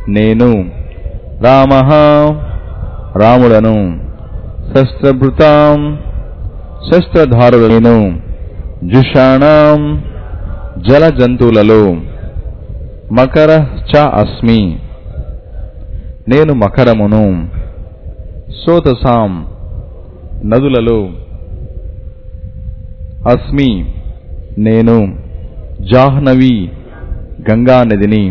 నేను రామ రాముడను శస్త్రభృతాం శస్త్రధారులు నేను జుషాణం జల జంతువులలో మకర చ అస్మి నేను మకరమును సోతసాం నదులలో అస్మి నేను జాహ్నవి గంగా నదిని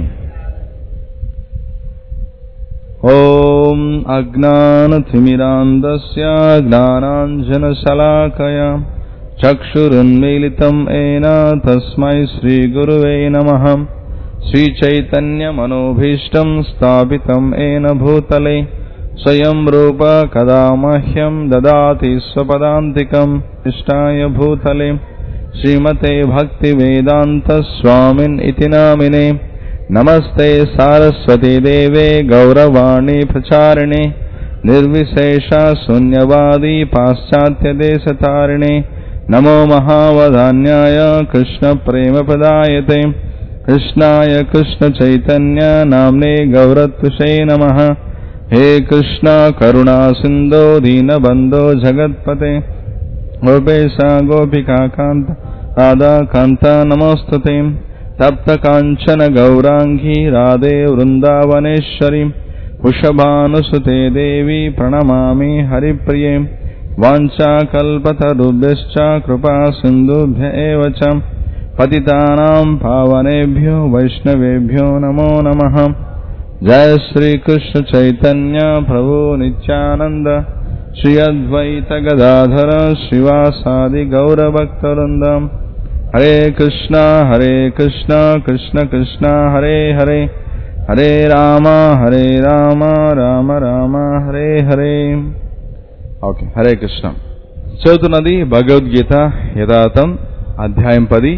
ఓం అజ్ఞానతిమిరాంధస్య జ్ఞానాంజనశలాకయ చక్షురున్మీలితం ఏన తస్మై శ్రీగురువే నమః శ్రీచైతన్యమనోభీష్టం స్థాపితం ఏన భూతలే స్వయం రూప కదా మహ్యం దదాతి స్వపదాంతికం ఇష్టాయ భూతలే శ్రీమతే భక్తివేదాంత స్వామిన్ ఇతి నామినే నమస్తే సారస్వతీ దేవే గౌరవాణి ప్రచారిణి నిర్విశేష శూన్యవాది పాశ్చాత్యదేశతారిణి నమో మహావధాన్యాయ కృష్ణ ప్రేమ పదాయతే కృష్ణాయ కృష్ణ చైతన్య నామ్నే గౌరత్విషే నమ హే కృష్ణ కరుణా సింధో దీనబంధో జగత్పతే గోపేశ గోపికాకాంత రాధాకాంత నమోస్తుతే తప్త కాంచన గౌరాంగీ రాధే వృందావనేశ్వరి వృషభానుసుతే దేవి ప్రణమామి హరిప్రియే వాంఛాకల్పతరుభ్యశ్చ కృపా సింధుభ్య ఏవ చ పతితానాం పావనేభ్యో వైష్ణవేభ్యో నమో నమః జయ శ్రీకృష్ణ చైతన్య ప్రభు నిత్యానంద శ్రీ అద్వైత గదాధర శ్రీవాసాది గౌరభక్తవృందం హరే కృష్ణ హరే కృష్ణ కృష్ణ కృష్ణ హరే హరే హరే రామ హరే రామ రామ రామ హరే హరే ఓకే హరే కృష్ణ చదువుతున్నది భగవద్గీత యథాతం అధ్యాయం పది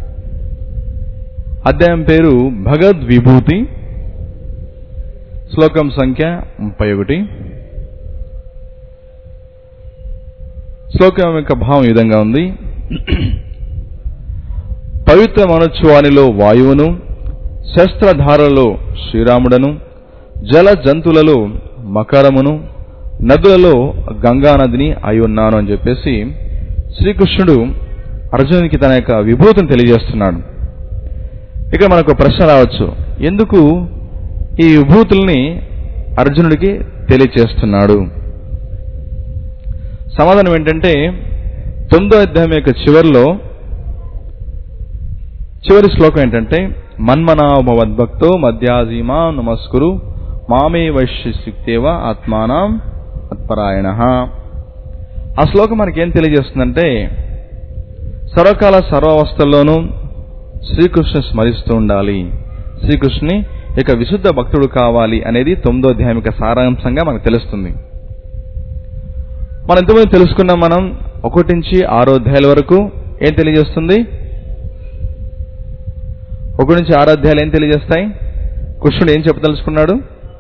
అధ్యాయం పేరు భగవద్ విభూతి శ్లోకం సంఖ్య ముప్పై ఒకటి శ్లోకం యొక్క భావం ఈ విధంగా ఉంది పవిత్ర మనోత్సవానిలో వాయువును శస్త్రధారలో శ్రీరాముడను జల జంతువులలో మకరమును నదులలో గంగా నదిని అయి ఉన్నాను అని చెప్పేసి శ్రీకృష్ణుడు అర్జునునికి తన యొక్క విభూతిని తెలియజేస్తున్నాడు ఇక్కడ మనకు ప్రశ్న రావచ్చు ఎందుకు ఈ విభూతుల్ని అర్జునుడికి తెలియచేస్తున్నాడు సమాధానం ఏంటంటే తొమ్మిదో అధ్యాయం యొక్క చివరిలో చివరి శ్లోకం ఏంటంటే మన్మనాభవద్భక్తో మధ్యాజీమా నమస్కురు మామే వైశ్యసిక్తేవ ఆత్మానం మత్పరాయణ ఆ శ్లోకం మనకేం తెలియజేస్తుందంటే సర్వకాల సర్వావస్థల్లోనూ శ్రీకృష్ణ స్మరిస్తూ ఉండాలి శ్రీకృష్ణుని ఇక విశుద్ధ భక్తుడు కావాలి అనేది తొమ్మిదో అధ్యాయం యొక్క సారాంశంగా మనకు తెలుస్తుంది మనం ఎంతమంది తెలుసుకున్నాం మనం ఒకటి నుంచి ఆరో అధ్యాయుల వరకు ఏం తెలియజేస్తుంది ఒకటి నుంచి ఆరో అధ్యాయులు ఏం తెలియజేస్తాయి కృష్ణుడు ఏం చెప్పదలుచుకున్నాడు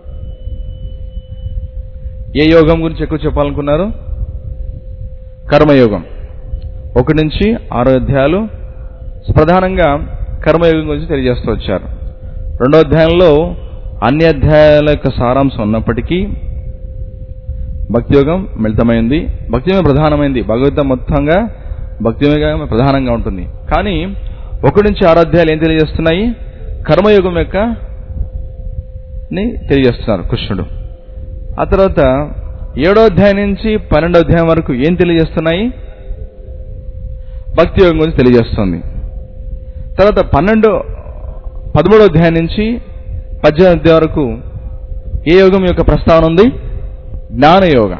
ఏ యోగం గురించి ఎక్కువ చెప్పాలనుకున్నారు కర్మయోగం ఒకటి నుంచి ఆరో అధ్యాయాలు ప్రధానంగా కర్మయోగం గురించి తెలియజేస్తూ వచ్చారు రెండో అధ్యాయంలో అన్ని అధ్యాయాల యొక్క సారాంశం ఉన్నప్పటికీ భక్తి యోగం మిళితమైంది భక్తి యోగం ప్రధానమైంది భగవద్గీత మొత్తంగా భక్తి యోగం ప్రధానంగా ఉంటుంది కానీ ఒకటి నుంచి ఆరు అధ్యాయాలు ఏం తెలియజేస్తున్నాయి కర్మయోగం యొక్క ని తెలియజేస్తున్నారు కృష్ణుడు ఆ తర్వాత ఏడో అధ్యాయం నుంచి పన్నెండో అధ్యాయం వరకు ఏం తెలియజేస్తున్నాయి భక్తి యోగం గురించి తెలియజేస్తుంది తర్వాత పన్నెండో పదమూడో అధ్యాయం నుంచి పద్దెనిమిది అధ్యాయం వరకు ఏ యోగం యొక్క ప్రస్తావన ఉంది జ్ఞానయోగ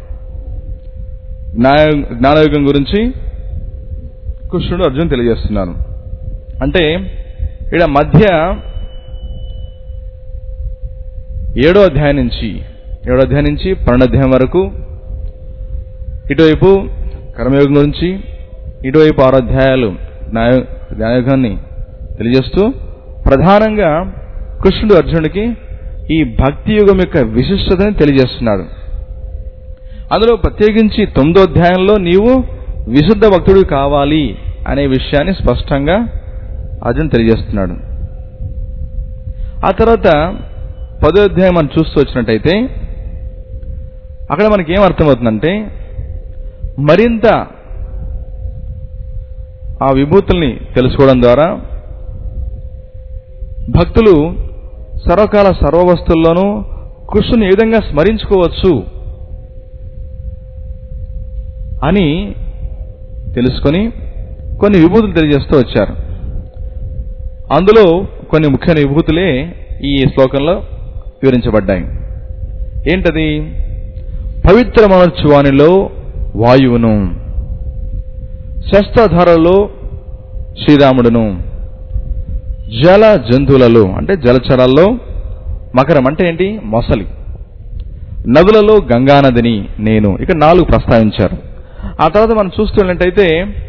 జ్ఞాన జ్ఞానయోగం గురించి కృష్ణుడు అర్జున్ తెలియజేస్తున్నారు అంటే ఇక్కడ మధ్య ఏడో అధ్యాయం నుంచి ఏడో అధ్యాయం నుంచి పన్నెండు అధ్యాయం వరకు ఇటువైపు కర్మయోగం గురించి ఇటువైపు ఆరు అధ్యాయాలు జ్ఞాయ జ్ఞానయోగాన్ని తెలియజేస్తూ ప్రధానంగా కృష్ణుడు అర్జునుడికి ఈ భక్తి యుగం యొక్క విశిష్టతని తెలియజేస్తున్నాడు అందులో ప్రత్యేకించి తొమ్మిదో అధ్యాయంలో నీవు విశుద్ధ భక్తుడు కావాలి అనే విషయాన్ని స్పష్టంగా అర్జున్ తెలియజేస్తున్నాడు ఆ తర్వాత పదో అధ్యాయం మనం చూస్తూ వచ్చినట్టయితే అక్కడ మనకి ఏం అర్థమవుతుందంటే మరింత ఆ విభూతుల్ని తెలుసుకోవడం ద్వారా భక్తులు సర్వకాల సర్వవస్తుల్లోనూ కృష్ణుని ఏ విధంగా స్మరించుకోవచ్చు అని తెలుసుకొని కొన్ని విభూతులు తెలియజేస్తూ వచ్చారు అందులో కొన్ని ముఖ్యమైన విభూతులే ఈ శ్లోకంలో వివరించబడ్డాయి ఏంటది పవిత్రమనర్చు వానిలో వాయువును శస్త్రధారలో శ్రీరాముడును జల జంతువులలో అంటే జలచరాల్లో మకరం అంటే ఏంటి మొసలి నదులలో గంగానదిని నేను ఇక్కడ నాలుగు ప్రస్తావించారు ఆ తర్వాత మనం చూస్తున్నట్టయితే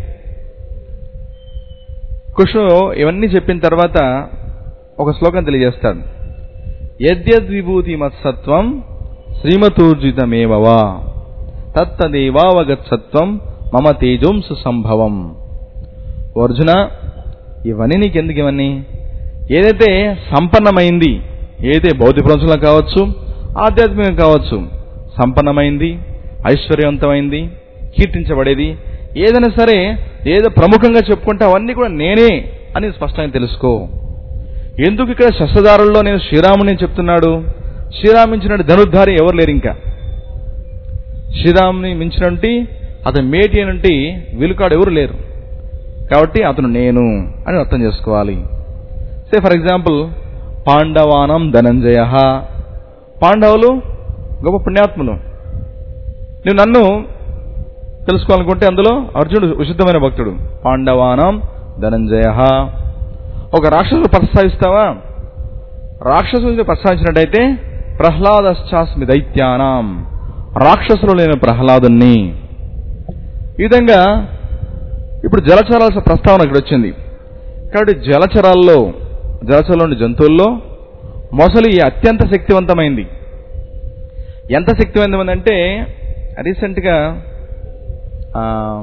కృష్ణుడు ఇవన్నీ చెప్పిన తర్వాత ఒక శ్లోకం తెలియజేస్తాడు యద్యద్విభూతి మత్సత్వం శ్రీమతూర్జితమేవవా తత్తదేవావగత్సత్వం మమ తేజోంసు సంభవం ఓ అర్జున ఇవన్నీ నీకెందుకు ఇవన్నీ ఏదైతే సంపన్నమైంది ఏదైతే భౌతిక ప్రపంచంలో కావచ్చు ఆధ్యాత్మికంగా కావచ్చు సంపన్నమైంది ఐశ్వర్యవంతమైంది కీర్తించబడేది ఏదైనా సరే ఏదో ప్రముఖంగా చెప్పుకుంటే అవన్నీ కూడా నేనే అని స్పష్టంగా తెలుసుకో ఎందుకు ఇక్కడ శస్త్రధారుల్లో నేను శ్రీరాముని చెప్తున్నాడు శ్రీరామ్ మించినట్టు ధనుర్ధారి ఎవరు లేరు ఇంకా శ్రీరాముని మించినట్టు అతని మేటి అనంటి విలుకాడు ఎవరు లేరు కాబట్టి అతను నేను అని అర్థం చేసుకోవాలి సే ఫర్ ఎగ్జాంపుల్ పాండవానం ధనంజయ పాండవులు గొప్ప పుణ్యాత్ములు నువ్వు నన్ను తెలుసుకోవాలనుకుంటే అందులో అర్జునుడు విశుద్ధమైన భక్తుడు పాండవానం ధనంజయ ఒక రాక్షసుడు ప్రస్తావిస్తావా రాక్షసుని ప్రస్తావించినట్టయితే ప్రహ్లాదశ్చాస్మి దైత్యానాం రాక్షసులు లేని ప్రహ్లాదుని ఈ విధంగా ఇప్పుడు జలచరాల ప్రస్తావన ఇక్కడ వచ్చింది కాబట్టి జలచరాల్లో జలచరంలోని జంతువుల్లో మొసలి అత్యంత శక్తివంతమైంది ఎంత శక్తివంతమైందంటే రీసెంట్గా ఆ,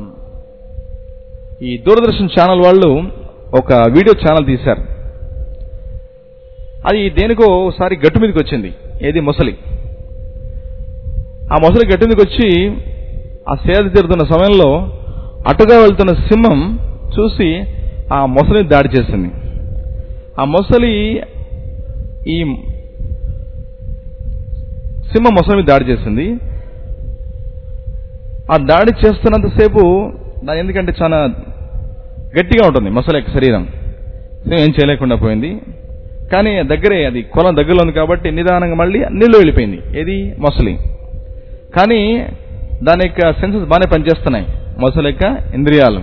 ఈ దూరదర్శన్ ఛానల్ వాళ్ళు ఒక వీడియో ఛానల్ తీశారు అది దేనికో ఒకసారి గట్టు మీదకి వచ్చింది ఏది మొసలి ఆ మొసలి గట్టు మీదకి వచ్చి ఆ సేద తీరుతున్న సమయంలో అటుగా వెళ్తున్న సింహం చూసి ఆ మొసలిని దాడి చేసింది ఆ మొసలి ఈ సింహం మొసలి మీద దాడి చేసింది ఆ దాడి చేస్తున్నంతసేపు దాని ఎందుకంటే చాలా గట్టిగా ఉంటుంది మొసలి యొక్క శరీరం సింహం ఏం చేయలేకుండా పోయింది కానీ దగ్గరే అది కొలం దగ్గరలో ఉంది కాబట్టి నిదానంగా మళ్ళీ నీళ్ళు వెళ్ళిపోయింది ఏది మొసలి కానీ దాని యొక్క సెన్సెస్ బాగానే పనిచేస్తున్నాయి మొసలి యొక్క ఇంద్రియాలు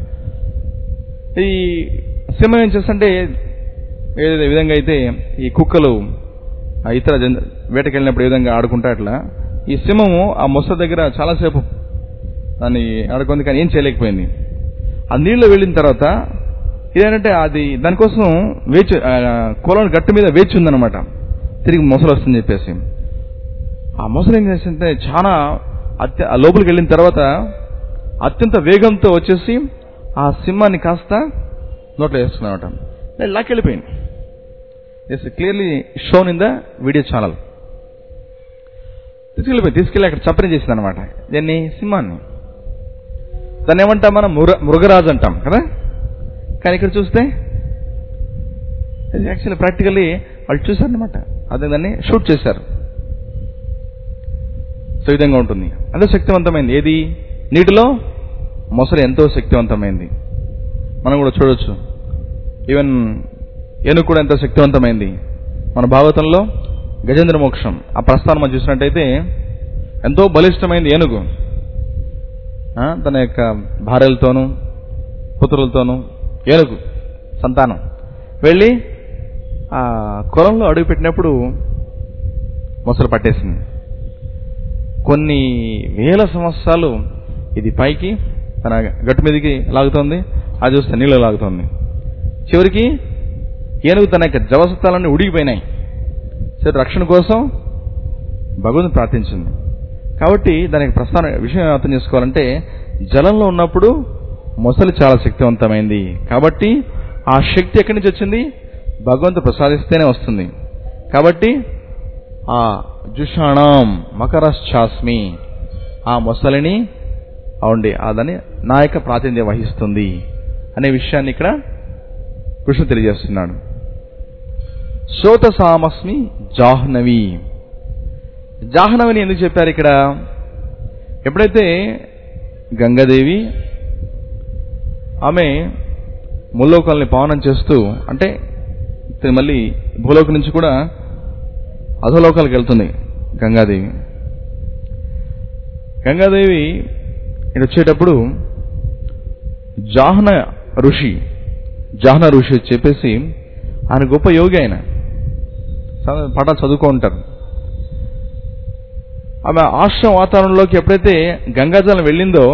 ఈ సింహం ఏం చేస్తుంటే ఏ విధంగా అయితే ఈ కుక్కలు ఆ ఇతర జన్ వేటకెళ్ళినప్పుడు ఏ విధంగా ఆడుకుంటా అట్లా ఈ సింహము ఆ మొసలి దగ్గర చాలాసేపు దాన్ని ఆడుకుంది కానీ ఏం చేయలేకపోయింది ఆ నీళ్ళు వెళ్ళిన తర్వాత ఇదేంటంటే అది దానికోసం వేచి కొలను గట్టు మీద వేచి ఉందన్నమాట తిరిగి మొసలు వస్తుందని చెప్పేసి ఆ మొసలు ఏం చేసిందంటే చాలా అత్య ఆ లోపలికి వెళ్ళిన తర్వాత అత్యంత వేగంతో వచ్చేసి ఆ సింహాన్ని కాస్త నోట్లో వేసుకున్నమాట లాక్ వెళ్ళిపోయింది yes clearly shown in the video channel తీసుకెళ్ళిపోయి తీసుకెళ్ళి అక్కడ చప్పని చేసింది అనమాట దీన్ని సింహాన్ని దాన్ని ఏమంటాం మనం మృగ మృగరాజు అంటాం కదా కానీ ఇక్కడ చూస్తే యాక్చువల్లీ ప్రాక్టికల్లీ వాళ్ళు చూశారనమాట అదే దాన్ని షూట్ చేశారు సో ఈ విధంగా ఉంటుంది అంత శక్తివంతమైంది ఏది నీటిలో మొసలి ఎంతో శక్తివంతమైంది మనం కూడా చూడొచ్చు ఈవెన్ ఏనుగు కూడా ఎంతో శక్తివంతమైంది మన భాగవతంలో గజేంద్ర మోక్షం ఆ ప్రస్థానం మనం చూసినట్టయితే ఎంతో బలిష్టమైంది ఏనుగు ఆ, తన యొక్క భార్యలతోనూ పుత్రులతోనూ ఏనుగు సంతానం వెళ్ళి ఆ కొలంలో అడుగు పెట్టినప్పుడు మొసలు పట్టేసింది కొన్ని వేల సంవత్సరాలు ఇది పైకి తన గట్టు మీదకి లాగుతోంది అది చూస్తే నీళ్ళు లాగుతోంది చివరికి ఏనుగు తన యొక్క జవసత్తాలన్నీ ఉడిగిపోయినాయి సరే రక్షణ కోసం భగవంతుని ప్రార్థించింది కాబట్టి దానికి ప్రస్థాన విషయం అర్థం చేసుకోవాలంటే జలంలో ఉన్నప్పుడు మొసలి చాలా శక్తివంతమైంది కాబట్టి ఆ శక్తి ఎక్కడి నుంచి వచ్చింది భగవంతుడు ప్రసాదిస్తేనే వస్తుంది కాబట్టి ఆ జుషాణం మకరశ్చాస్మి ఆ మొసలిని అవుండి అదని నా యొక్క ప్రాతినిధ్యం వహిస్తుంది అనే విషయాన్ని ఇక్కడ కృష్ణ తెలియజేస్తున్నాడు శ్రోత సామస్మి జాహ్నవి జాహ్నవిని ఎందుకు చెప్పారు ఇక్కడ ఎప్పుడైతే గంగాదేవి ఆమె ముల్లోకాలని పావనం చేస్తూ అంటే తిరిగి మళ్ళీ భూలోకం నుంచి కూడా అధోలోకాలకు వెళ్తుంది గంగాదేవి గంగాదేవి ఇటు వచ్చేటప్పుడు జాహ్న ఋషి జాహ్న ఋషి చెప్పేసి ఆయన గొప్ప యోగి ఆయన చాలా పాఠాలు చదువుకో ఉంటారు ఆమె ఆశ్రమ వాతావరణంలోకి ఎప్పుడైతే గంగాజలం వెళ్ళిందో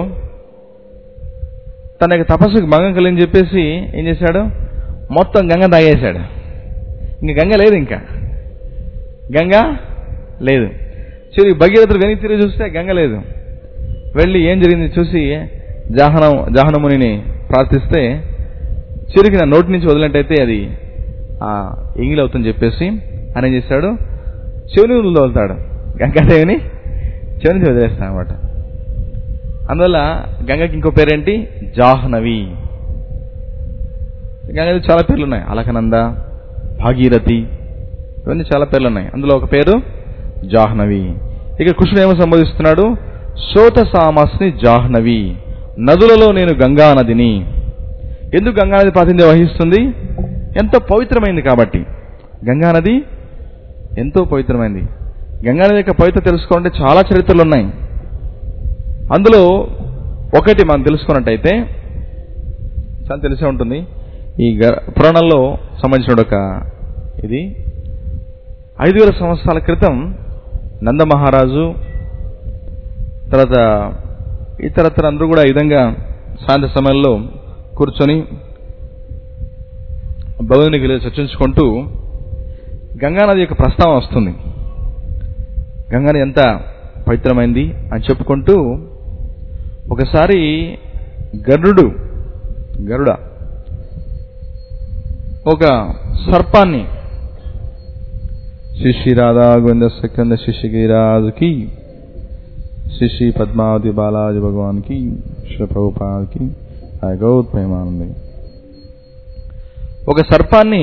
తన యొక్క తపస్సుకు భంగం కలిని చెప్పేసి ఏం చేశాడు మొత్తం గంగ తాగేశాడు ఇంక గంగ లేదు ఇంకా గంగ లేదు చివరి భగీరథుడు వెనక్కి తిరిగి చూస్తే గంగ లేదు వెళ్ళి ఏం జరిగింది చూసి జాహనం జాహనమునిని ప్రార్థిస్తే చిరికి నా నోటి నుంచి వదిలినట్టయితే అది ఆ ఎంగిలి అవుతుందని చెప్పేసి ఆయన ఏం చేశాడు శివుని వదులుతాడు గంగాదేవిని శివుని నుంచి వదిలేస్తాడు అనమాట అందువల్ల గంగకి ఇంకో పేరేంటి జాహ్నవి గంగకి చాలా పేర్లు ఉన్నాయి అలకనంద భాగీరథి ఇవన్నీ చాలా పేర్లు ఉన్నాయి అందులో ఒక పేరు జాహ్నవి ఇక కృష్ణుడు ఏమో సంబోధిస్తున్నాడు శోత సామస్ని జాహ్నవి నదులలో నేను గంగా నదిని ఎందుకు గంగా నది ప్రాతినిధ్యం వహిస్తుంది ఎంతో పవిత్రమైంది కాబట్టి గంగా నది ఎంతో పవిత్రమైంది గంగా నది యొక్క పవిత్ర తెలుసుకోవాలంటే చాలా చరిత్రలు ఉన్నాయి అందులో ఒకటి మనం తెలుసుకున్నట్టయితే చాలా తెలిసే ఉంటుంది ఈ గ- పురాణంలో సంబంధించిన ఒక ఇది ఐదు వేల సంవత్సరాల క్రితం నంద మహారాజు తర్వాత ఇతరత్ర అందరూ కూడా ఈ విధంగా సాయంత్ర సమయంలో కూర్చొని భగవునికి వెళ్ళి చర్చించుకుంటూ గంగానది యొక్క ప్రస్తావన వస్తుంది గంగానది ఎంత పవిత్రమైంది అని చెప్పుకుంటూ ఒకసారి గరుడు గరుడ ఒక సర్పాన్ని శిశి రాధా గోవింద సెకంద శిశిగిరాజుకి శిశి పద్మావతి బాలాజీ భగవాన్కి శ్రీ ప్రభుపాదకి ఆ గౌత్ ప్రేమానంది ఒక సర్పాన్ని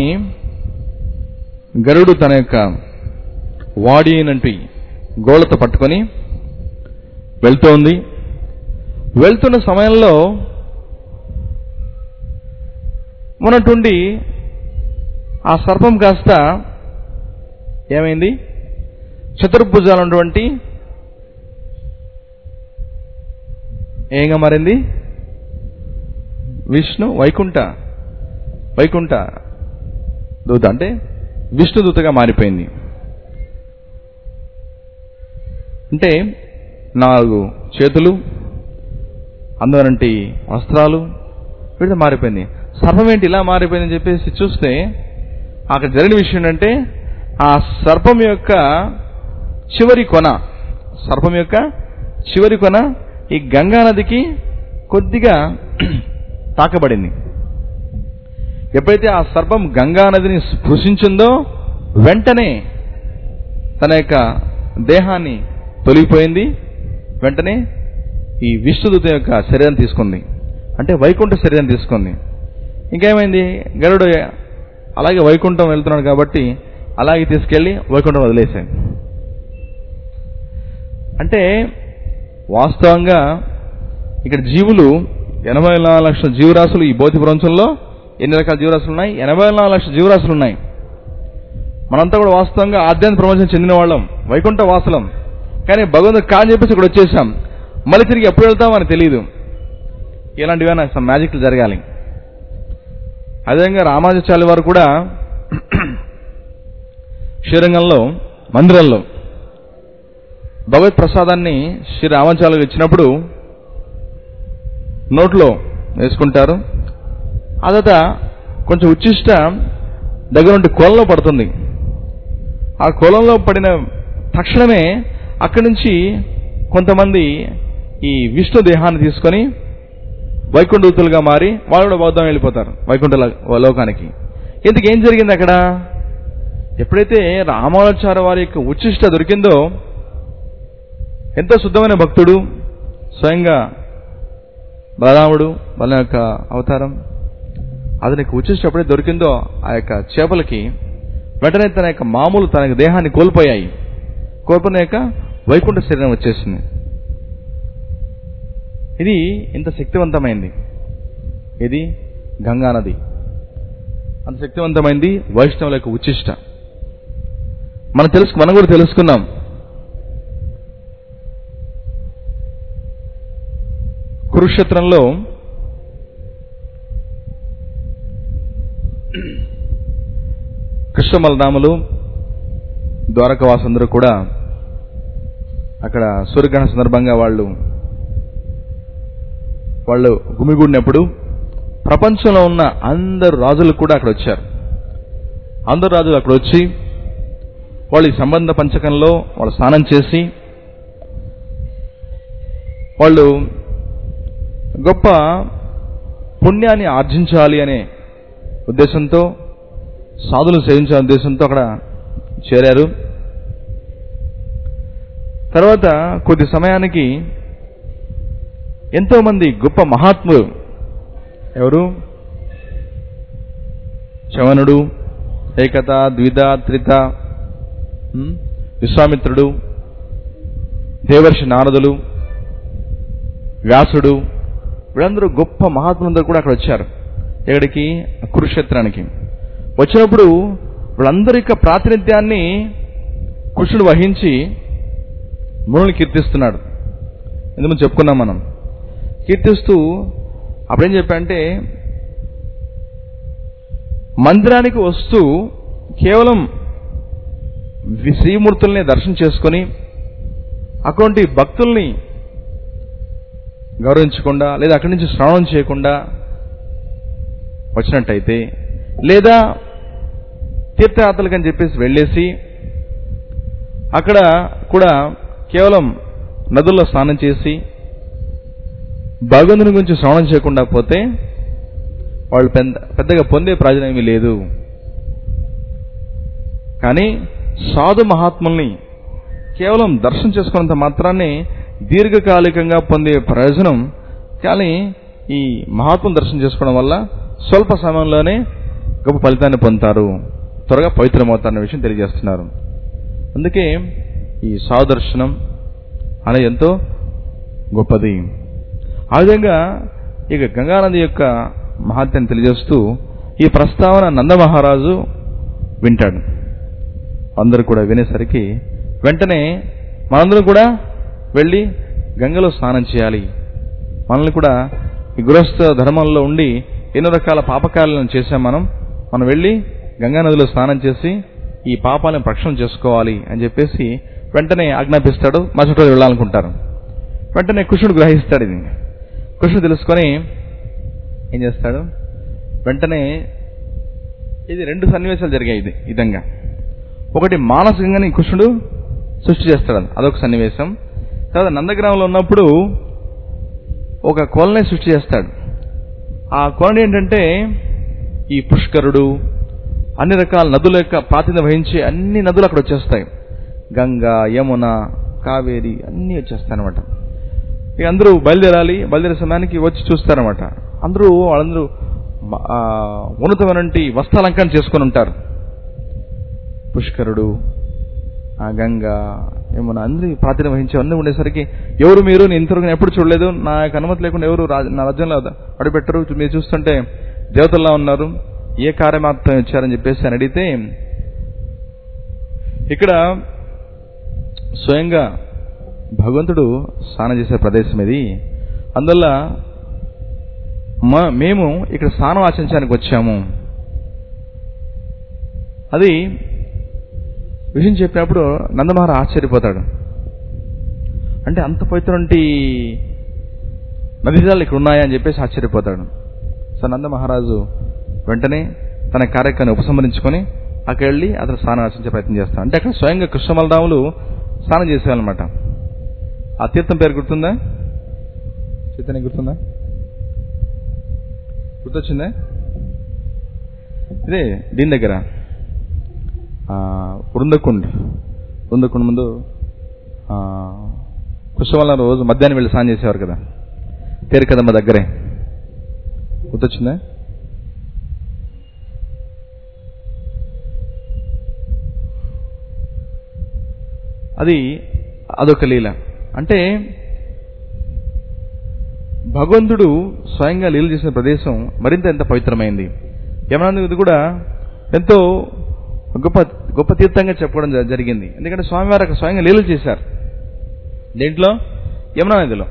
గరుడు తన యొక్క వాడి అయినట్టు గోళతో పట్టుకొని వెళ్తోంది వెళ్తున్న సమయంలో ఉన్నట్టుండి ఆ సర్పం కాస్త ఏమైంది చతుర్భుజాలు ఉన్నటువంటి ఏంగా మారింది విష్ణు వైకుంఠ వైకుంఠ దూత అంటే విష్ణు దూతగా మారిపోయింది అంటే నాలుగు చేతులు అందరంటి వస్త్రాలు వీటితో మారిపోయింది సర్పం ఏంటి ఇలా మారిపోయిందని చెప్పేసి చూస్తే అక్కడ జరిగిన విషయం ఏంటంటే ఆ సర్పం యొక్క చివరి కొన సర్పం యొక్క చివరి కొన ఈ గంగా నదికి కొద్దిగా తాకబడింది ఎప్పుడైతే ఆ సర్పం గంగా నదిని స్పృశించిందో వెంటనే తన యొక్క దేహాన్ని తొలగిపోయింది వెంటనే ఈ విష్ణుదూత యొక్క శరీరం తీసుకుంది అంటే వైకుంఠ శరీరం తీసుకుంది ఇంకేమైంది గరుడు అలాగే వైకుంఠం వెళ్తున్నాడు కాబట్టి అలాగే తీసుకెళ్లి వైకుంఠం వదిలేశాడు అంటే వాస్తవంగా ఇక్కడ జీవులు ఎనభై నాలుగు లక్షల జీవరాశులు ఈ భౌతిక ప్రపంచంలో ఎన్ని రకాల జీవరాశులు ఉన్నాయి ఎనభై నాలుగు లక్షల జీవరాశులు ఉన్నాయి మనంతా కూడా వాస్తవంగా ఆధ్యాత్మిక ప్రపంచం చెందిన వాళ్ళం వైకుంఠ వాసులం కానీ భగవంతుడు కాని చెప్పేసి ఇక్కడ వచ్చేసాం మళ్ళీ తిరిగి ఎప్పుడు వెళ్తామని తెలియదు ఇలాంటివైనా సమ్ మ్యాజిక్లు జరగాలి అదేవిధంగా రామానుజాచార్య వారు కూడా శ్రీరంగంలో మందిరంలో భగవత్ ప్రసాదాన్ని శ్రీ రామాచార్యులకు ఇచ్చినప్పుడు నోట్లో వేసుకుంటారు ఆ తర్వాత కొంచెం ఉచ్చిష్ట దగ్గర నుండి కొలంలో పడుతుంది ఆ కొలంలో పడిన తక్షణమే అక్కడి నుంచి కొంతమంది ఈ విష్ణు దేహాన్ని తీసుకొని వైకుంఠూతులుగా మారి వాళ్ళు కూడా బౌద్ధం వెళ్ళిపోతారు వైకుంఠ లో- లోకానికి ఇందుకు ఏం జరిగింది అక్కడ ఎప్పుడైతే రామానుచార వారి యొక్క ఉచ్చిష్ట దొరికిందో ఎంతో శుద్ధమైన భక్తుడు స్వయంగా బలరాముడు బల యొక్క అవతారం అతనికి ఉచ్చిష్ట ఎప్పుడైతే దొరికిందో ఆ యొక్క చేపలకి వెంటనే తన యొక్క మామూలు తన యొక్క దేహాన్ని కోల్పోయాయి కోల్పోయినాక వైకుంఠ శరీరం వచ్చేసింది ఇది ఇంత శక్తివంతమైంది ఇది గంగా నది అంత శక్తివంతమైంది వైష్ణవుల యొక్క ఉచ్చిష్ట మనం తెలుసు మనం కూడా తెలుసుకున్నాం కురుక్షేత్రంలో కృష్ణ బలరాములు ద్వారకవాసులందరూ కూడా అక్కడ సూర్యగ్రహణ సందర్భంగా వాళ్ళు వాళ్ళు గుమిగూడినప్పుడు ప్రపంచంలో ఉన్న అందరు రాజులు కూడా అక్కడ వచ్చారు అందరు రాజులు అక్కడ వచ్చి వాళ్ళు ఈ సంబంధ పంచకంలో వాళ్ళు స్నానం చేసి వాళ్ళు గొప్ప పుణ్యాన్ని ఆర్జించాలి అనే ఉద్దేశంతో సాధులు సేవించాలనే ఉద్దేశంతో అక్కడ చేరారు తర్వాత కొద్ది సమయానికి ఎంతో మంది గొప్ప మహాత్ములు ఎవరు చవనుడు ఏకత ద్విత త్రిత ఉమ్, విశ్వామిత్రుడు దేవర్షి నారదులు వ్యాసుడు వీళ్ళందరూ గొప్ప మహాత్ములందరూ కూడా అక్కడ వచ్చారు ఎక్కడికి కురుక్షేత్రానికి వచ్చినప్పుడు వీళ్ళందరి యొక్క ప్రాతినిధ్యాన్ని కృష్ణుడు వహించి మునుల్ని కీర్తిస్తున్నాడు ఎందుకు చెప్పుకున్నాం మనం కీర్తిస్తూ అప్పుడేం చెప్పాడంటే మందిరానికి వస్తూ కేవలం వి- శ్రీమూర్తుల్ని దర్శనం చేసుకొని అటువంటి భక్తుల్ని గౌరవించకుండా లేదా అక్కడి నుంచి శ్రవణం చేయకుండా వచ్చినట్టయితే లేదా తీర్థయాత్రలకని చెప్పేసి వెళ్ళేసి అక్కడ కూడా కేవలం నదుల్లో స్నానం చేసి భగవంతుని గురించి శ్రవణం చేయకుండా పోతే వాళ్ళు పెద్ద పెద్దగా పొందే ప్రయోజనం ఏమీ లేదు కానీ సాధు మహాత్ముల్ని కేవలం దర్శనం చేసుకున్నంత మాత్రాన్ని దీర్ఘకాలికంగా పొందే ప్రయోజనం కానీ ఈ మహాత్ములు దర్శనం చేసుకోవడం వల్ల స్వల్ప సమయంలోనే గొప్ప ఫలితాన్ని పొందుతారు త్వరగా పవిత్రమవుతారనే విషయం తెలియజేస్తున్నారు అందుకే ఈ సాధు దర్శనం అనేది ఎంతో గొప్పది ఆ విధంగా ఇక గంగానది యొక్క మహాత్యాన్ని తెలియజేస్తూ ఈ ప్రస్తావన నందమహారాజు వింటాడు అందరూ కూడా వినేసరికి వెంటనే మనందరం కూడా వెళ్ళి గంగలో స్నానం చేయాలి మనల్ని కూడా ఈ గృహస్థ ధర్మంలో ఉండి ఎన్నో రకాల పాపకాలను చేశాం మనం మనం వెళ్ళి గంగా నదిలో స్నానం చేసి ఈ పాపాలను ప్రక్షాళన చేసుకోవాలి అని చెప్పేసి వెంటనే ఆజ్ఞాపిస్తాడు మరుసటి రోజు వెళ్ళాలనుకుంటారు వెంటనే కృష్ణుడు గ్రహిస్తాడు ఇది కృష్ణుడు తెలుసుకొని ఏం చేస్తాడు వెంటనే ఇది రెండు సన్నివేశాలు జరిగాయి ఇది ఈ విధంగా ఒకటి మానసికంగానే కృష్ణుడు సృష్టి చేస్తాడు అదొక సన్నివేశం తర్వాత నందగ్రామంలో ఉన్నప్పుడు ఒక కొలని సృష్టి చేస్తాడు ఆ కొలని ఏంటంటే ఈ పుష్కరుడు అన్ని రకాల నదుల యొక్క ప్రాతినిధ్యం వహించి అన్ని నదులు అక్కడ వచ్చేస్తాయి గంగా యమున కావేరి అన్నీ వచ్చేస్తాయి అనమాట ఇక అందరూ బయలుదేరాలి బయలుదేరే సమయానికి వచ్చి చూస్తారనమాట అందరూ వాళ్ళందరూ మ- ఆ, ఉన్నతమైనటువంటి వస్త్రాలంకరణ చేసుకొని ఉంటారు పుష్కరుడు ఆ గంగ ఏమన్నా అందరి ప్రాతినిధ్యం వహించి అన్నీ ఉండేసరికి ఎవరు మీరు నేను ఇంతవరకు ఎప్పుడు చూడలేదు నా యొక్క అనుమతి లేకుండా ఎవరు రాజ- నా రాజ్యంలో అడుగుపెట్టరు మీరు చూస్తుంటే దేవతల్లా ఉన్నారు ఏ కార్యమాత్రం ఇచ్చారని చెప్పేసి అని అడిగితే ఇక్కడ స్వయంగా భగవంతుడు స్నానం చేసే ప్రదేశం ఇది అందువల్ల మా మేము ఇక్కడ స్నానం ఆచరించడానికి వచ్చాము అది విషయం చెప్పినప్పుడు నందమహార ఆశ్చర్యపోతాడు అంటే అంత పవిత్రవంటి నదీజాలు ఇక్కడ ఉన్నాయా అని చెప్పేసి ఆశ్చర్యపోతాడు సో నంద మహారాజు వెంటనే తన కార్యక్రమాన్ని ఉపసంహరించుకొని అక్కడ వెళ్ళి అతను స్నానం ఆచరించే ప్రయత్నం చేస్తాడు అంటే అక్కడ స్వయంగా కృష్ణమలరాములు స్నానం చేసేవాళ్ళనమాట ఆ తీర్థం పేరు గుర్తుందా చైతన్య గుర్తుందా గుర్తొచ్చిందా ఇదే దీని దగ్గర ఆ, బృందకుండ్ బృందకుండ్ ముందు ఆ, కుశవల్ల రోజు మధ్యాహ్నం వెళ్ళి స్నానం చేసేవారు కదా తేరు కదమ్మ దగ్గరే గుర్తొచ్చిందా అది అదొక లీల అంటే భగవంతుడు స్వయంగా లీల చేసిన ప్రదేశం మరింత ఎంత పవిత్రమైంది యమునానది కూడా ఎంతో గొప్ప గొప్ప తీర్థంగా చెప్పుకోవడం జ- జరిగింది ఎందుకంటే స్వామివారు అక్కడ స్వయంగా లీలలు చేశారు దేంట్లో యమునా నదిలో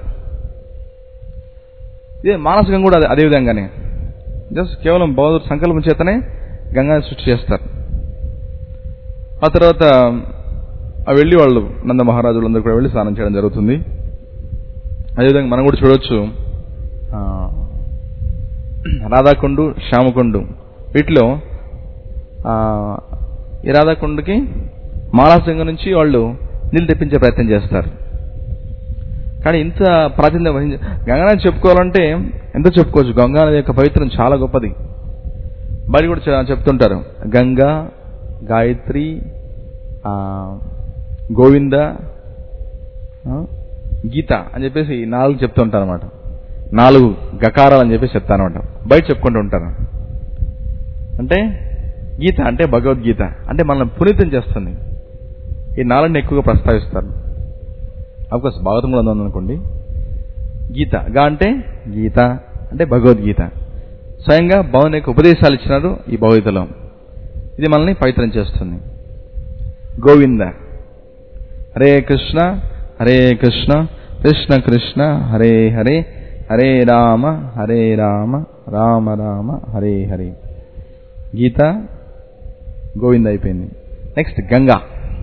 ఇదే మానసికం కూడా అదే- అదే విధంగానే జస్ట్ కేవలం బౌద్ధ సంకల్పం చేతనే గంగా సృష్టి చేస్తారు ఆ తర్వాత ఆ వెళ్ళి వాళ్ళు నంద మహారాజులు అందరూ కూడా వెళ్ళి స్నానం చేయడం జరుగుతుంది అదేవిధంగా మనం కూడా చూడొచ్చు ఆ, రాధాకుండు శ్యామకుండు వీటిలో ఆ, ఈ రాధాకుండుకి మాలాసంగం నుంచి వాళ్ళు నీళ్ళు తెప్పించే ప్రయత్నం చేస్తారు కానీ ఇంత ప్రాచీన వహించ గంగానది చెప్పుకోవాలంటే ఎంత చెప్పుకోవచ్చు గంగానది యొక్క పవిత్రం చాలా గొప్పది బయట కూడా చె- చెప్తుంటారు గంగా గాయత్రి ఆ, గోవింద ఆ, గీత అని చెప్పేసి నాలుగు చెప్తుంటారు అనమాట నాలుగు గకారాలు అని చెప్పేసి చెప్తానమాట బయట చెప్పుకుంటూ ఉంటారు అంటే గీత అంటే భగవద్గీత అంటే మనల్ని పునీతం చేస్తుంది ఈ నాలుగుని ఎక్కువగా ప్రస్తావిస్తారు అఫ్కోర్స్ భాగవతం కూడా ఉందనుకోండి గీత గా అంటే గీత అంటే భగవద్గీత స్వయంగా భవన్ యొక్క ఉపదేశాలు ఇచ్చినారు ఈ భగవద్గీతలో ఇది మనల్ని పవిత్రం చేస్తుంది గోవింద హరే కృష్ణ హరే కృష్ణ కృష్ణ కృష్ణ హరే హరే హరే రామ హరే రామ రామ రామ హరే హరే గీత గోవింద అయిపోయింది నెక్స్ట్ గంగా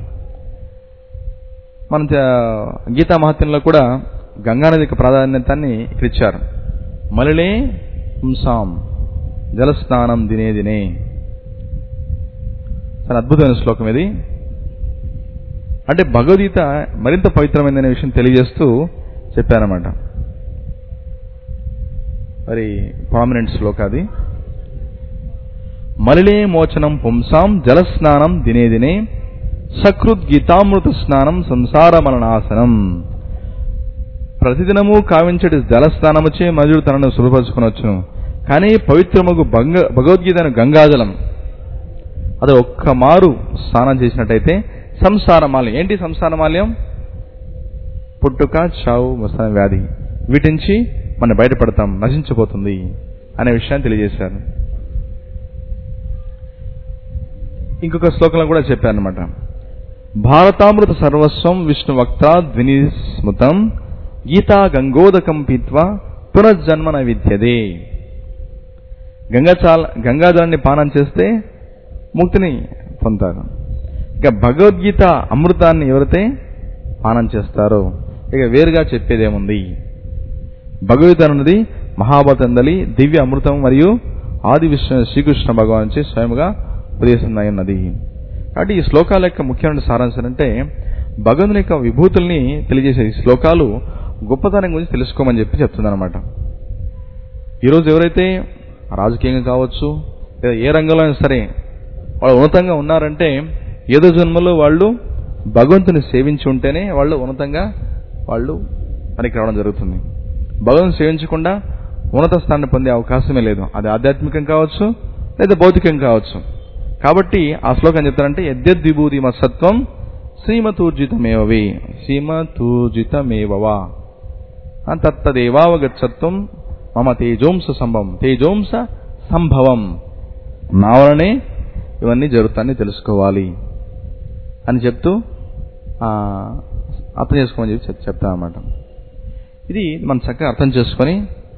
మన చ- గీతా మహత్యంలో కూడా గంగానది యొక్క ప్రాధాన్యతని ఇక్కడ ఇచ్చారు మలిలే హంసాం జలస్నానం దినే దినే చాలా అద్భుతమైన శ్లోకం ఇది అంటే భగవద్గీత మరింత పవిత్రమైందనే విషయం తెలియజేస్తూ చెప్పారన్నమాట మరి ప్రామినెంట్ శ్లోక అది మలిలే మోచనం పుంసాం జలస్నానం దినే దినే సకృత్ గీతామృత స్నానం సంసార మలనాశనం ప్రతిదినము కావించటి జలస్నానముచే మజుడు తనను శుభపరచుకునొచ్చును కానీ పవిత్రముగు భంగ భగవద్గీతను గంగాజలం అది ఒక్క మారు స్నానం చేసినట్టయితే సంసారమాల్యం ఏంటి సంసారమాల్యం పుట్టుక చావు వస్తాన వ్యాధి వీటి నుంచి మనం బయటపడతాం నశించిపోతుంది అనే విషయాన్ని తెలియజేశారు ఇంకొక శ్లోకంలో కూడా చెప్పారు అనమాట భారతామృత సర్వస్వం విష్ణు వక్త ధ్వని స్మృతం గీతా గంగోదకం పీత్వా పునర్జన్మన విద్యదే గంగాచాల గంగాజలాన్ని పానం చేస్తే ముక్తిని పొందుతారు ఇక భగవద్గీత అమృతాన్ని ఎవరైతే పానం చేస్తారో ఇక వేరుగా చెప్పేదేముంది భగవద్గీత అన్నది మహాభారతందలి దివ్య అమృతం మరియు ఆది విష్ణు శ్రీకృష్ణ భగవాన్ చే స్వయముగా ఉపదేశం అయి ఉన్నది కాబట్టి ఈ శ్లోకాల యొక్క ముఖ్యమైన సారాంశం అంటే భగవంతుని యొక్క విభూతుల్ని తెలియజేసే ఈ శ్లోకాలు గొప్పతనం గురించి తెలుసుకోమని చెప్పి చెప్తుందన్నమాట ఈరోజు ఎవరైతే రాజకీయంగా కావచ్చు లేదా ఏ రంగంలో అయినా సరే వాళ్ళు ఉన్నతంగా ఉన్నారంటే ఏదో జన్మలో వాళ్ళు భగవంతుని సేవించి ఉంటేనే వాళ్ళు ఉన్నతంగా వాళ్ళు పనికి రావడం జరుగుతుంది భగవంతుని సేవించకుండా ఉన్నత స్థానాన్ని పొందే అవకాశమే లేదు అది ఆధ్యాత్మికం కావచ్చు లేదా భౌతికం కావచ్చు కాబట్టి ఆ శ్లోకం చెప్తారంటే యద్యద్విభూతి మత్సత్వం శ్రీమతూర్జితమేవవి శ్రీమతూర్జితమేవవా తత్తదేవావగచ్చత్వం మమ తేజోంస సంభవం తేజోంస సంభవం నా వలనే ఇవన్నీ జరుగుతాయని తెలుసుకోవాలి అని చెప్తూ ఆ, అర్థం చేసుకోమని చెప్పి చెప్- చెప్తా అన్నమాట ఇది మనం చక్కగా అర్థం చేసుకొని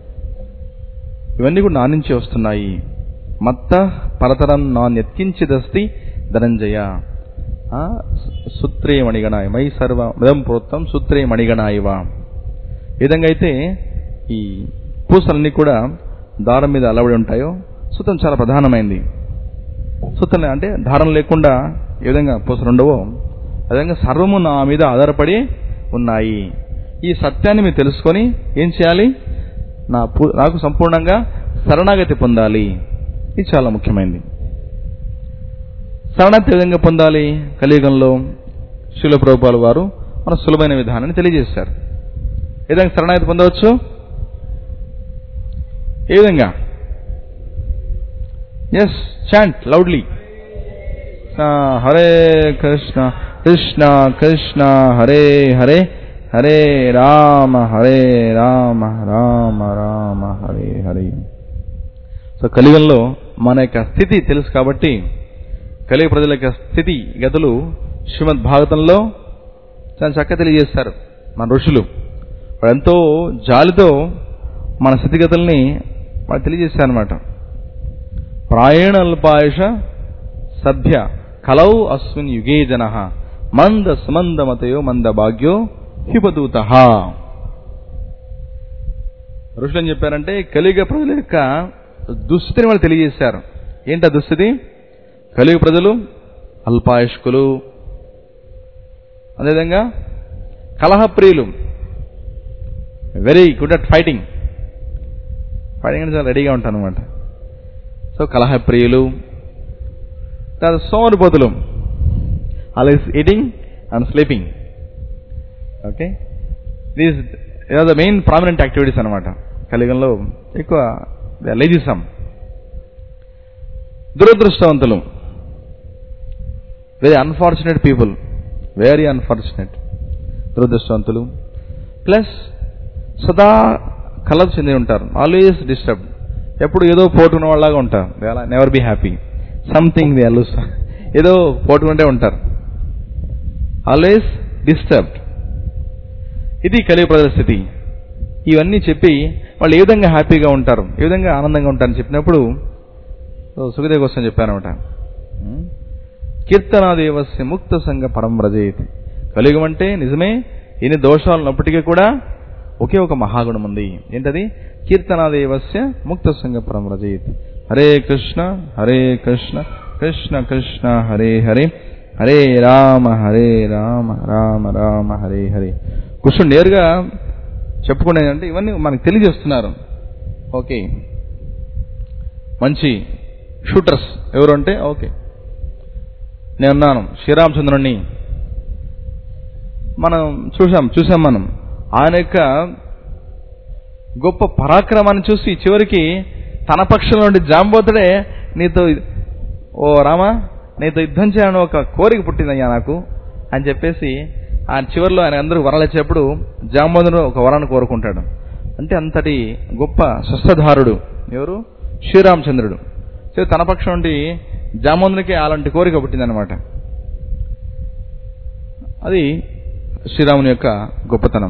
ఇవన్నీ కూడా నా నుంచే వస్తున్నాయి మత్త పరతరం నా నెత్కించిదస్తి ధనంజయ ఆ, సూత్రే మణిగణాయ మై సర్వ మదం ప్రోత్తం సూత్రే మణిగణాయవ ఏ విధంగా అయితే ఈ పూసలన్నీ కూడా దారం మీద అలవడి ఉంటాయో సూత్రం చాలా ప్రధానమైంది సూత్రం అంటే దారం లేకుండా ఏ విధంగా పూసలు ఉండవో ఆ విధంగా సర్వము నా మీద ఆధారపడి ఉన్నాయి ఈ సత్యాన్ని మీరు తెలుసుకొని ఏం చేయాలి నా పూ- నాకు సంపూర్ణంగా శరణాగతి పొందాలి ఇది చాలా ముఖ్యమైనది శరణార్థి ఏ విధంగా పొందాలి కలియుగంలో శిల ప్రభుపాలు వారు మన సులభమైన విధానాన్ని తెలియజేశారు ఏ విధంగా శరణార్థి పొందవచ్చు ఏ విధంగా yes chant loudly Hare Krishna Krishna Krishna Hare Hare Hare Rama Hare Rama Rama Rama Hare Hare so కలియుగంలో మన యొక్క స్థితి తెలుసు కాబట్టి కలియుగ ప్రజల యొక్క స్థితి గతులు శ్రీమద్ భాగవతంలో చాలా చక్కగా తెలియజేస్తారు మన ఋషులు వాడు ఎంతో జాలితో మన స్థితిగతుల్ని వాళ్ళు తెలియజేశారు అనమాట ప్రాయేణ అల్పాయుష సభ్య కలౌ అస్మిన్ యుగే జన మంద సుమందమతయో మంద భాగ్యో హిపదూత ఋషులు ఏం చెప్పారంటే కలియుగ ప్రజల యొక్క దుస్థితిని వాళ్ళు తెలియజేశారు ఏంటా దుస్థితి కలియుగ ప్రజలు అల్పాయుష్కులు అదేవిధంగా కలహప్రియులు very good at fighting fighting అంటే చాలా రెడీగా ఉంటాను అనమాట సో కలహప్రియులు తర్వాత సోమరిపోతులు always eating and sleeping okay these are the main prominent activities అనమాట కలియుగంలో ఎక్కువ లేజిసం దురదృష్టవంతులు very unfortunate people very unfortunate దురదృష్టవంతులు ప్లస్ సదా కలర్ చెంది ఉంటారు ఆల్వేస్ డిస్టర్బ్ ఎప్పుడు ఏదో పోటున్న వాళ్ళలాగా ఉంటారు they never be happy something they lose ఏదో పోటుకుంటే ఉంటారు ఆల్వేస్ డిస్టర్బ్డ్ ఇది కలిగి ప్రజల స్థితి ఇవన్నీ చెప్పి వాళ్ళు ఏ విధంగా హ్యాపీగా ఉంటారు ఏ విధంగా ఆనందంగా ఉంటారని చెప్పినప్పుడు సుఖదేవ్ కోసం చెప్పానమాట కీర్తనాదేవస్య ముక్త సంఘ పరం వ్రజేత్ కలియుగం అంటే నిజమే ఎన్ని దోషాలు ఉన్నప్పటికీ కూడా ఒకే ఒక మహాగుణం ఉంది ఏంటది కీర్తనాదేవస్య ముక్త సంఘ పరం వ్రజేత్ హరే కృష్ణ హరే కృష్ణ కృష్ణ కృష్ణ హరే హరే హరే రామ హరే రామ రామ రామ హరే హరే కృష్ణుడు నేరుగా చెప్పుకునేదంటే ఇవన్నీ మనకు తెలియజేస్తున్నారు ఓకే మంచి షూటర్స్ ఎవరు అంటే ఓకే నేనున్నాను శ్రీరామచంద్రుణ్ణి మనం చూసాం చూసాం మనం ఆయన యొక్క గొప్ప పరాక్రమాన్ని చూసి చివరికి తన పక్షంలో నుండి జాంబోతుడే నీతో ఓ రామా నీతో యుద్ధం చేయాలని ఒక కోరిక పుట్టిందయ్యా నాకు అని చెప్పేసి ఆయన చివరిలో ఆయన అందరూ వరాలు ఇచ్చేప్పుడు జాంబోతుడు ఒక వరాన్ని కోరుకుంటాడు అంటే అంతటి గొప్ప స్వస్థధారుడు ఎవరు శ్రీరామచంద్రుడు సో తన పక్షం నుండి జామోందునికి అలాంటి కోరిక పుట్టిందనమాట అది శ్రీరాముని యొక్క గొప్పతనం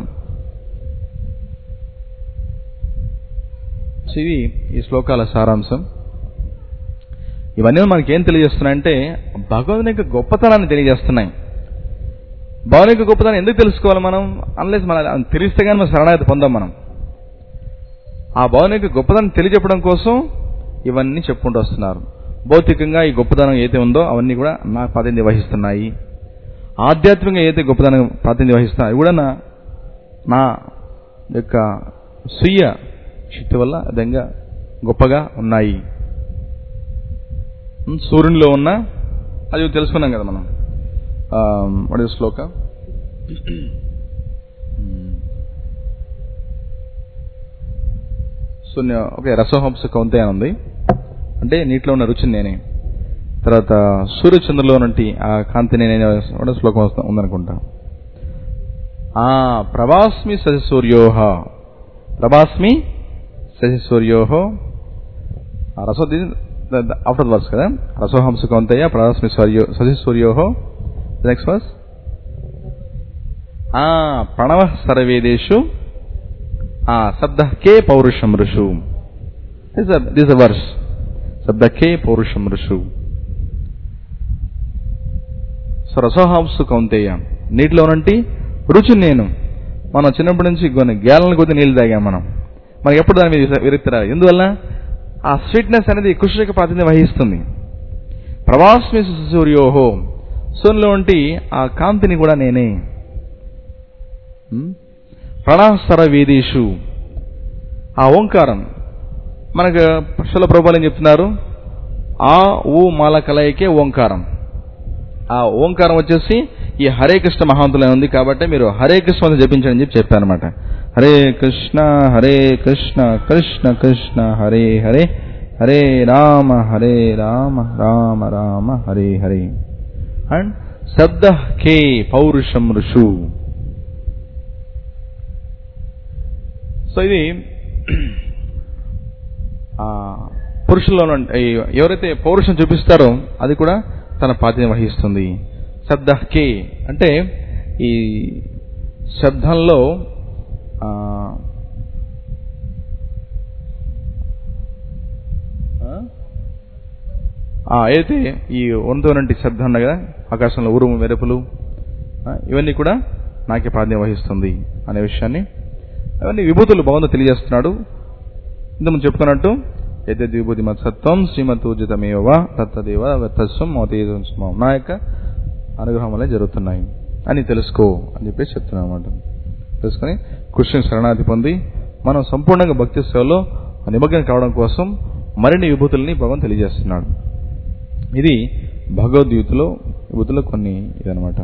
సో ఇవి ఈ శ్లోకాల సారాంశం ఇవన్నీ మనకి ఏం తెలియజేస్తున్నాయంటే భగవంతుని యొక్క గొప్పతనాన్ని తెలియజేస్తున్నాయి భగవాన్ యొక్క గొప్పతనం ఎందుకు తెలుసుకోవాలి మనం అన్లెస్ మన తెలిస్తే కానీ మనం శరణాగతి పొందాం మనం ఆ భవన్ యొక్క గొప్పతనం తెలియజెప్పడం కోసం ఇవన్నీ చెప్పుకుంటూ వస్తున్నారు భౌతికంగా ఈ గొప్పతనం ఏదైతే ఉందో అవన్నీ కూడా నాకు ప్రాతినిధ్యం వహిస్తున్నాయి ఆధ్యాత్మికంగా ఏదైతే గొప్పతనం ప్రాతినిధ్యం వహిస్తున్నాయి అవి కూడా నా నా యొక్క స్వీయ శక్తి వల్ల విధంగా గొప్పగా ఉన్నాయి సూర్యునిలో ఉన్న అది తెలుసుకున్నాం కదా మనం వాడి శ్లోక శూన్య ఓకే రసోహంస కౌంతే అని ఉంది అంటే నీటిలో ఉన్న రుచిని నేనే తర్వాత సూర్యచంద్రులో నుండి ఆ కాంతి నేనే కూడా శ్లోకం వస్తా ఉందనుకుంటా ఆ ప్రభాస్మి ససి సూర్యోహ ప్రభాస్మి ససి సూర్యోహో రసో ఆఫ్టర్ వర్స్ కదా రసోహంస కౌంతయ్య ప్రభాస్మి సూర్యో ససి సూర్యోహో నెక్స్ట్ వర్స్ ఆ ప్రణవ సర్వేదేశు ఆ శబ్ద కే పౌరుషం ఋషు దిస్ అ వర్స్ శబ్ద కే పౌరుషం ఋషు సో రసోహాంసు కౌంతేయ నీటిలో నుండి రుచి నేను మనం చిన్నప్పటి నుంచి కొన్ని గ్యాలన్ కొద్ది నీళ్ళు తాగాం మనం మనకి ఎప్పుడు దాని మీద విరక్తి రాదు ఎందువల్ల ఆ స్వీట్నెస్ అనేది కృష్ణకి ప్రాతినిధ్యం వహిస్తుంది ప్రవాస్మి సూర్యోహో సూర్యులో ఉంటి ఆ కాంతిని కూడా నేనే ప్రణాసర వేదేషు ఆ ఓంకారం మనకు శిల ప్రభులు ఏం చెప్తున్నారు ఆ ఊ మాల కలయికే ఓంకారం ఆ ఓంకారం వచ్చేసి ఈ హరే కృష్ణ మహాంతులే ఉంది కాబట్టి మీరు హరే కృష్ణ అని జపించండి అని చెప్పి చెప్పారనమాట హరే కృష్ణ హరే కృష్ణ కృష్ణ కృష్ణ హరే హరే హరే రామ హరే రామ రామ రామ హరే హరే అండ్ శబ్ద కే పౌరుషం ఋషు సో ఇది ఆ, పురుషుల్లో ఉన్న- ఈ ఎవరైతే పౌరుషం చూపిస్తారో అది కూడా తన పాత్రని వహిస్తుంది శబ్ద కే అంటే ఈ శబ్దంలో ఆ, ఆ? ఆ, అయితే ఈ ఉన్నటువంటి శబ్దం ఉన్నాయి కదా ఆకాశంలో ఉరుము మెరుపులు ఆ, ఇవన్నీ కూడా నాకే ప్రాధాన్యం వహిస్తుంది అనే విషయాన్ని అవన్నీ విభూతులు బాగుందో తెలియజేస్తున్నాడు ఇంతకుముందు చెప్తున్నట్టు అయితే విభూతి మత్సత్వం శ్రీమతూజితమేవ తత్తదేవ తస్వం మోతేజం నా యొక్క అనుగ్రహం వల్ల జరుగుతున్నాయి అని తెలుసుకో అని చెప్పేసి చెప్తున్నాను అనమాట తెలుసుకొని కృష్ణుని శరణాధి పొంది మనం సంపూర్ణంగా భక్తి సేవలో నిమగ్నం కావడం కోసం మరిన్ని విభూతుల్ని భగవాన్ తెలియజేస్తున్నాడు ఇది భగవద్గీతలో విభూతిలో కొన్ని ఇదనమాట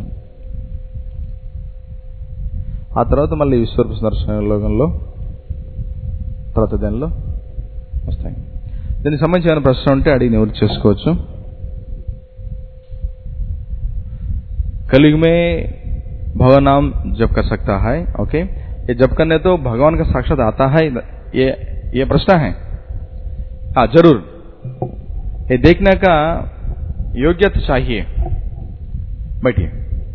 ఆ తర్వాత మళ్ళీ విశ్వరూప దర్శన లోకంలో తర్వాత దానిలో వస్తాయి దీనికి సంబంధించి ఏమైనా ప్రశ్న ఉంటే అడిగి నివృత్తి చేసుకోవచ్చు कलयुग में भगवान नाम जप कर सकता है ओके ये जप करने तो भगवान का साक्षात आता है ये ये प्रश्न है हाँ जरूर ये देखने का योग्यता चाहिए बैठिए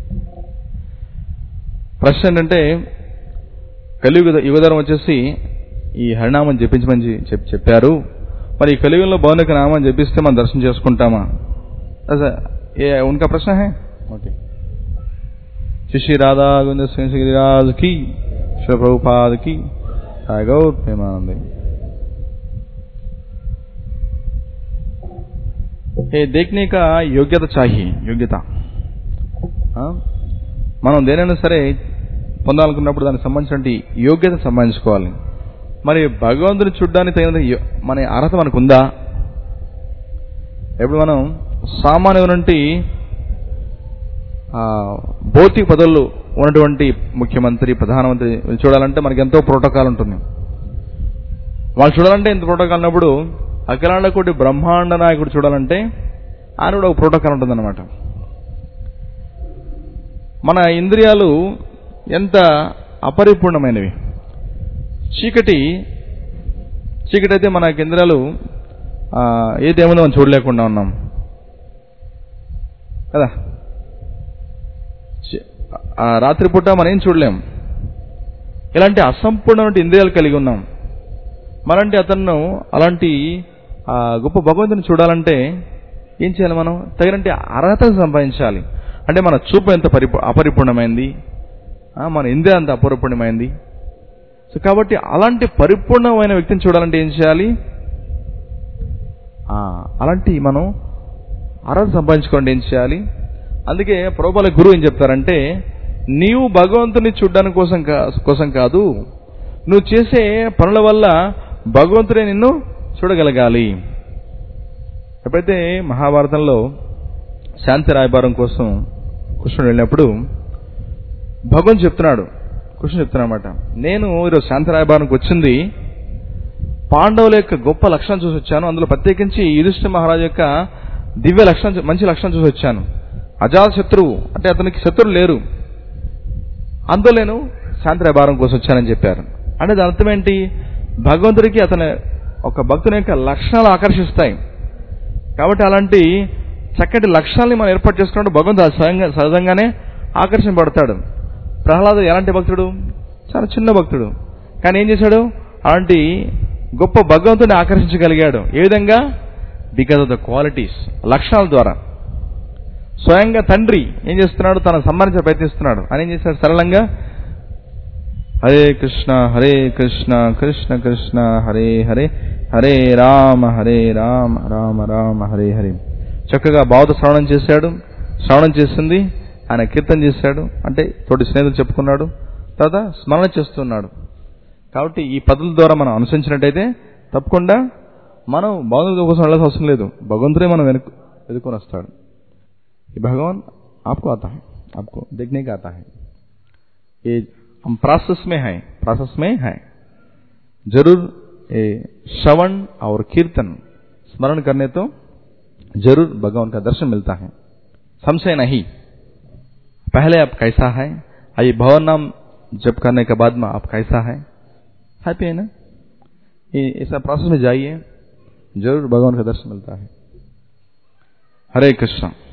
ప్రశ్న ఏంటంటే కలియుగ యుగధరం వచ్చేసి ఈ హరినామం జపించమని చెప్ చెప్పారు మరి ఈ కలియుగంలో భవనక నామం జపిస్తే మనం దర్శనం చేసుకుంటామా అసలు ఏ ఉనకా ప్రశ్న హే ఓకే श्री राधा गोविंद सिंह गिरिराज की श्री प्रभुपाद की जय गौर प्रेमानंद ये देखने का योग्यता चाहिए योग्यత ఆ? మనం దేనైనా సరే పొందాలనుకున్నప్పుడు దానికి సంబంధించిన యోగ్యత సంపాదించుకోవాలి మరి భగవంతుని చూడడానికి తగిన యో- మన అర్హత మనకు ఉందా ఇప్పుడు మనం సామాన్యుల నుండి ఆ, భౌతిక పదవులు ఉన్నటువంటి ముఖ్యమంత్రి ప్రధానమంత్రి వీళ్ళు చూడాలంటే మనకి ఎంతో ప్రోటోకాల్ ఉంటుంది వాళ్ళు చూడాలంటే ఎంత ప్రోటోకాల్ ఉన్నప్పుడు అఖిలాండ కోటి బ్రహ్మాండ నాయకుడు చూడాలంటే ఆయన కూడా ఒక ప్రోటోకాల్ ఉంటుందన్నమాట మన ఇంద్రియాలు ఎంత అపరిపూర్ణమైనవి చీకటి చీకటి అయితే మన ఇంద్రియాలు ఆ, ఏది ఏముందో మనం చూడలేకుండా ఉన్నాం కదా చి- ఆ రాత్రిపూట మనం ఏం చూడలేం ఇలాంటి అసంపూర్ణమైన ఇంద్రియాలు కలిగి ఉన్నాం మరంటే అతను అలాంటి ఆ, గొప్ప భగవంతుని చూడాలంటే ఏం చేయాలి మనం తగినంటే అర్హత సంపాదించాలి అంటే మన చూపు ఎంత పరిపూ అపరిపూర్ణమైంది ఆ, మన ఇంద్రియ అంత అపరిపూర్ణమైంది సో కాబట్టి అలాంటి పరిపూర్ణమైన వ్యక్తిని చూడాలంటే ఏం చేయాలి ఆ, అలాంటి మనం అర్హత సంపాదించుకోండి ఏం చేయాలి అందుకే ప్రభుపాల గురువు ఏం చెప్తారంటే నీవు భగవంతుని చూడడానికి కోసం కా- కోసం కాదు నువ్వు చేసే పనుల వల్ల భగవంతుడే నిన్ను చూడగలగాలి ఎప్పుడైతే మహాభారతంలో శాంతి రాయబారం కోసం కృష్ణుడు వెళ్ళినప్పుడు భగవంతు చెప్తున్నాడు కృష్ణుడు చెప్తున్నమాట నేను ఈరోజు శాంతి రాయబారంకి వచ్చింది పాండవుల యొక్క గొప్ప లక్షణం చూసి వచ్చాను అందులో ప్రత్యేకించి యుధిష్ఠిర మహారాజు యొక్క దివ్య లక్షణం చూ- మంచి లక్షణం చూసి వచ్చాను అజాత శత్రువు అంటే అతనికి శత్రువులు లేరు అందులో నేను శాంతి రాయబారం కోసం వచ్చానని చెప్పారు అంటే దాని అర్థం ఏంటి భగవంతుడికి అతని ఒక భక్తుని యొక్క లక్షణాలు ఆకర్షిస్తాయి కాబట్టి అలాంటి చక్కటి లక్ష్యాల్ని మనం ఏర్పాటు చేసుకున్నప్పుడు భగవంతుడు సహజంగా సహజంగానే ఆకర్షింపబడతాడు ప్రహ్లాదు ఎలాంటి భక్తుడు చాలా చిన్న భక్తుడు కానీ ఏం చేశాడు అలాంటి గొప్ప భగవంతుడిని ఆకర్షించగలిగాడు ఏ విధంగా బికాజ్ ఆఫ్ ద క్వాలిటీస్ లక్షణాల ద్వారా స్వయంగా తండ్రి ఏం చేస్తున్నాడు తన సంబంధించిన ప్రయత్నిస్తున్నాడు అని ఏం చేశాడు సరళంగా హరే కృష్ణ హరే కృష్ణ కృష్ణ కృష్ణ హరే హరే హరే రామ హరే రామ రామ రామ హరే హరే చక్కగా బావుత శ్రవణం చేశాడు శ్రవణం చేసింది ఆయన కీర్తన చేశాడు అంటే తోటి స్నేహితులు చెప్పుకున్నాడు తర్వాత స్మరణ చేస్తున్నాడు కాబట్టి ఈ పద్ధతుల ద్వారా మనం అనుసరించినట్టయితే తప్పకుండా మనం భగవంతుడి కోసం వెళ్ళాల్సిన అవసరం లేదు భగవంతుడే మనం వెనుక వెతుకొని వస్తాడు ఈ భగవాన్ आपको आता है आपको देखने का आता है ये हम प्रोसेस में हैं प्रोसेस में हैं जरूर ये श्रवण और कीर्तन स्मरण करने तो जरूर भगवान का दर्शन मिलता है संशय नहीं पहले आप कैसा है आइए भवन नाम जप करने के बाद में आप कैसा है हैप्पी है ना ये ऐसा प्रोसेस में जाइए जरूर भगवान का दर्शन मिलता है हरे कृष्ण